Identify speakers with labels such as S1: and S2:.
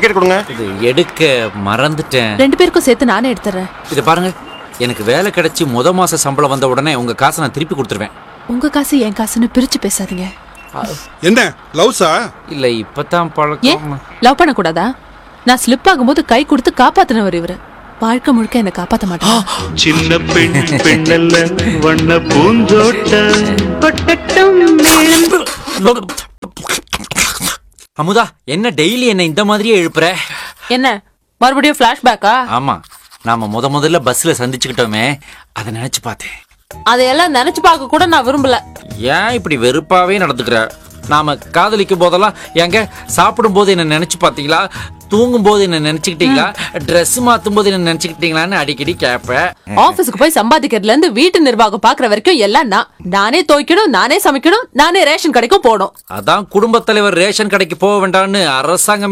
S1: ticket கொடுங்க
S2: இது எடுக்க மறந்துட்டேன்
S3: ரெண்டு பேருக்கும் சேர்த்து நானே எடுத்துறேன்
S2: இது பாருங்க எனக்கு வேலை கிடைச்சி முத மாச சம்பளம் வந்த உடனே உங்க காசை நான் திருப்பி கொடுத்துருவேன்
S3: உங்க காசு என் காசுன்னு பிரிச்சு பேசாதீங்க
S4: என்ன லவ்ஸா
S2: இல்ல இப்பதான்
S3: ஏன்
S2: பழக்கம்
S3: லவ் பண்ண கூடாதா நான் ஸ்லிப் ஆகும்போது கை கொடுத்து காப்பாத்தினவர் இவரு வாழ்க்கை முழுக்க என்ன காப்பாத்த மாட்டேன்
S5: சின்ன பெண் பெண்ணல்ல வண்ண பூந்தோட்ட
S2: அமுதா என்ன டெய்லி என்ன இந்த மாதிரியே எழுப்புற
S3: என்ன மறுபடியும் பிளாஷ்பேக்கா
S2: ஆமா நாம முத முதல்ல பஸ்ல சந்திச்சுக்கிட்டோமே அதை நினைச்சு பார்த்தேன்
S3: அதையெல்லாம் நினைச்சு பார்க்க கூட நான் விரும்பல
S2: ஏன் இப்படி வெறுப்பாவே நடந்துக்கிற நாம காதலிக்கும் போதெல்லாம் எங்க சாப்பிடும் போது என்ன நினைச்சு பாத்தீங்களா தூங்கும் போது என்ன நினைச்சுக்கிட்டீங்களா Dress மாத்தும் போது என்ன நினைச்சுக்கிட்டீங்களான்னு அடிக்கடி கேட்பேன்
S3: ஆபீஸ்க்கு போய் சம்பாதிக்கிறதுல இருந்து வீட்டு நிர்வாகம் பாக்குற வரைக்கும் எல்லாம் நான் நானே துவைக்கணும் நானே சமைக்கணும் நானே ரேஷன் கடைக்கும் போகணும்
S2: அதான் குடும்பத் தலைவர் ரேஷன் கடைக்கு போக வேண்டாம்னு அரசாங்கம்